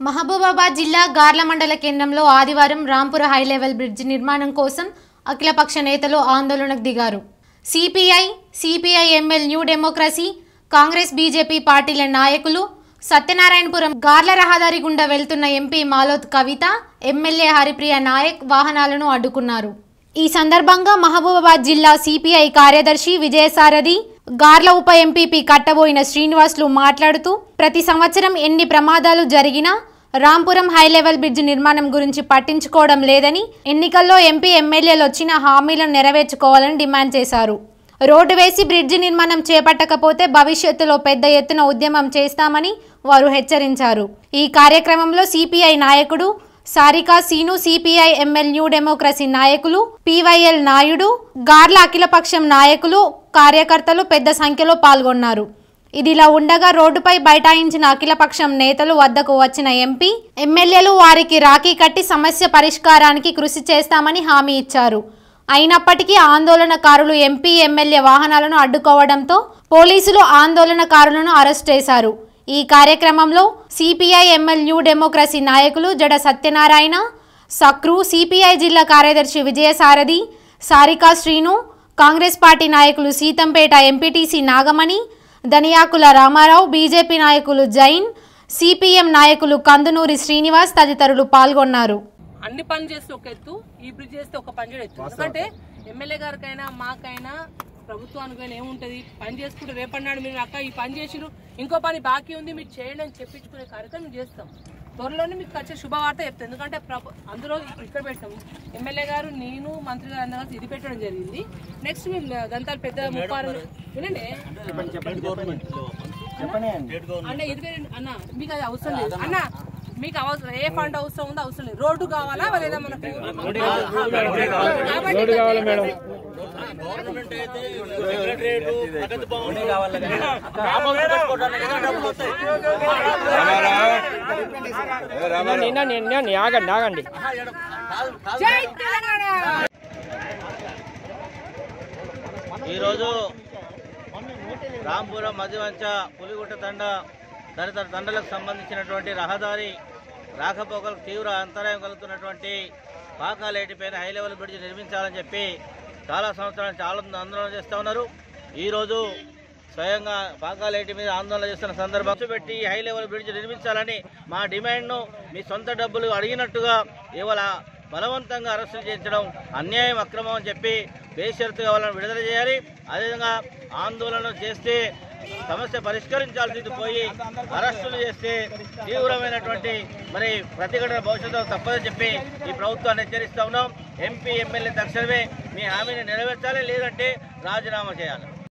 మహబూబాబాద్ జిల్లా గార్ల మండల కేంద్రంలో ఆదివారం రాంపుర హై లెవెల్ బ్రిడ్జ్ నిర్మాణం కోసం అఖిలపక్ష నేతలు ఆందోళనకు దిగారు CPI CPI ML New Democracy Congress BJP పార్టీల నాయకులు సత్యనారాయణపురం గార్ల రహదారి గుండా వెళ్తున్న ఎంపీ మాలోత్ కవిత ఎమ్మెల్యే హరిప్రియ నాయక్ వాహనాలను అడ్డుకున్నారు ఈ సందర్భంగా మహబూబాబాద్ జిల్లా సిపిఐ కార్యదర్శి విజయసారథి గార్ల ఉప ఎంపీపీ కట్టబోయిన శ్రీనివాసులు మాట్లాడుతూ ప్రతి సంవత్సరం ఎన్ని ప్రమాదాలు జరిగినా రాంపురం హై లెవెల్ బ్రిడ్జ్ నిర్మాణం గురించి పట్టించుకోవడం లేదని ఎన్నికల్లో ఎంపీ ఎమ్మెల్యేలు వచ్చిన హామీలను నెరవేర్చుకోవాలని డిమాండ్ చేశారు రోడ్డు వేసి బ్రిడ్జి నిర్మాణం చేపట్టకపోతే భవిష్యత్తులో పెద్ద ఎత్తున ఉద్యమం చేస్తామని వారు హెచ్చరించారు ఈ కార్యక్రమంలో సిపిఐ నాయకుడు Sarika Seenu CPI ML New Democracy నాయకులు పివైఎల్ నాయుడు గార్ల అఖిలపక్షం నాయకులు కార్యకర్తలు పెద్ద సంఖ్యలో పాల్గొన్నారు ఇదిలా ఉండగా రోడ్డుపై బైఠాయించిన అఖిలపక్షం నేతలు వద్దకు వచ్చిన ఎంపీ ఎమ్మెల్యేలు వారికి రాఖీ కట్టి సమస్య పరిష్కారానికి కృషి చేస్తామని హామీ ఇచ్చారు అయినప్పటికీ ఆందోళనకారులు ఎంపీ ఎమ్మెల్యే వాహనాలను అడ్డుకోవడంతో పోలీసులు ఆందోళనకారులను అరెస్ట్ చేశారు ఈ కార్యక్రమంలో సిపిఐ ఎంఎల్ న్యూ డెమోక్రసీ నాయకులు జడ సత్యనారాయణ సక్రు సిపిఐ జిల్లా కార్యదర్శి విజయసారథి సారికా శ్రీను కాంగ్రెస్ పార్టీ నాయకులు సీతంపేట ఎంపీటీసీ నాగమణి దనియాకుల రామారావు బీజేపీ నాయకులు జైన్ సిపిఎం నాయకులు కందునూరి శ్రీనివాస్ తదితరులు పాల్గొన్నారు అన్ని పని చేస్తే ఒక ఎత్తు ఈ బ్రిడ్జ్ చేస్తే ఒక పని చేయడం ఎత్తు ఎందుకంటే ఎమ్మెల్యే గారికైనా మాకైనా ప్రభుత్వానికైనా ఏముంటది పని చేసుకుంటే రేపన్నాడు మీరు అక్క ఈ పని చేసిరు ఇంకో పని బాకీ ఉంది మీరు చేయండి అని చెప్పించుకునే కార్యక్రమం మేము చేస్తాం త్వరలోనే మీకు వచ్చే శుభవార్త చెప్తాం ఎందుకంటే ప్రభు అందులో ఇక్కడ పెట్టాము ఎమ్మెల్యే గారు నేను మంత్రి గారు అందరూ కలిసి ఇది పెట్టడం జరిగింది నెక్స్ట్ మేము దంతాలు పెద్ద ముప్పారు వినండి అన్న ఇది వేరే- అన్న మీకు అది అవసరం లేదు అన్న మీకు అవసరం ఏ ఫండ్ అవసరం ఉందో అవసరం లేదు రోడ్డు కావాలా లేదా మనకు కాబట్టి నిన్న నిన్న ఆగండి ఆగండి జై తెలంగాణ ఈరోజు రాంపురం మధ్యవంచ పులిగుట్ట తండ తదితర తండలకు సంబంధించినటువంటి రహదారి రాకపోకలకు తీవ్ర అంతరాయం కలుగుతున్నటువంటి పాకాలేటిపైన హై లెవెల్ బ్రిడ్జ్ నిర్మించాలని చెప్పి చాలా సంవత్సరాల నుంచి ఆలోచన ఆందోళన చేస్తూ ఉన్నారు ఈరోజు స్వయంగా పాకాలేటి మీద ఆందోళన చేస్తున్న సందర్భం పెట్టి హై లెవెల్ బ్రిడ్జ్ నిర్మించాలని మా డిమాండ్ను మీ సొంత డబ్బులు అడిగినట్టుగా ఇవాళ బలవంతంగా అరెస్టులు చేయించడం అన్యాయం అక్రమం అని చెప్పి బేషరతుగా వాళ్ళని విడుదల చేయాలి అదేవిధంగా ఆందోళన చేస్తే సమస్య పరిష్కరించాల్సింది పోయి అరెస్టులు చేస్తే తీవ్రమైనటువంటి మరి ప్రతిఘటన భవిష్యత్తులో తప్పదని చెప్పి ఈ ప్రభుత్వాన్ని హెచ్చరిస్తా ఉన్నాం ఎంపీ ఎమ్మెల్యే తక్షణమే మీ హామీని నెరవేర్చాలి లేదంటే రాజీనామా చేయాలి